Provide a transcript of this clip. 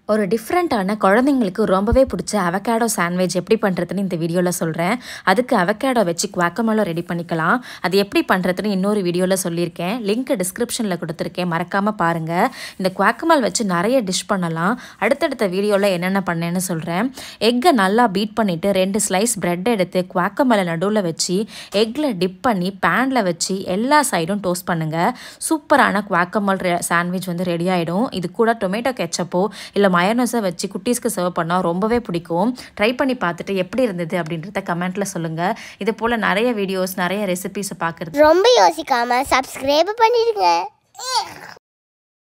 ஒரு டிஃப்ரெண்ட்டான குழந்தைங்களுக்கு ரொம்பவே பிடிச்ச அவகேடோ சாண்ட்விச் எப்படி பண்ணுறதுன்னு இந்த வீடியோவில் சொல்கிறேன் அதுக்கு அவகேடோ வச்சு குவாக்கமலோ ரெடி பண்ணிக்கலாம் அது எப்படி பண்ணுறதுன்னு இன்னொரு வீடியோவில் சொல்லியிருக்கேன் லிங்க் டிஸ்கிரிப்ஷனில் கொடுத்துருக்கேன் மறக்காமல் பாருங்கள் இந்த குவாக்கமல் வச்சு நிறைய டிஷ் பண்ணலாம் அடுத்தடுத்த வீடியோவில் என்னென்ன பண்ணேன்னு சொல்கிறேன் எக்கை நல்லா பீட் பண்ணிவிட்டு ரெண்டு ஸ்லைஸ் பிரெட் எடுத்து குவாக்கமலை நடுவில் வச்சு எக்கில் டிப் பண்ணி பேனில் வச்சு எல்லா சைடும் டோஸ்ட் பண்ணுங்கள் சூப்பரான குவாக்கமல் சாண்ட்விச் வந்து ரெடி ஆகிடும் இது கூட டொமேட்டோ கெச்சப்போ இல்லை மயனோஸை வச்சு குட்டீஸ்க்கு சர்வ் பண்ணால் ரொம்பவே பிடிக்கும் ட்ரை பண்ணி பார்த்துட்டு எப்படி இருந்தது அப்படின்றத கமெண்ட்டில் சொல்லுங்கள் இது போல் நிறைய வீடியோஸ் நிறைய ரெசிபிஸை பார்க்குறது ரொம்ப யோசிக்காம சப்ஸ்கிரைப் பண்ணிடுங்க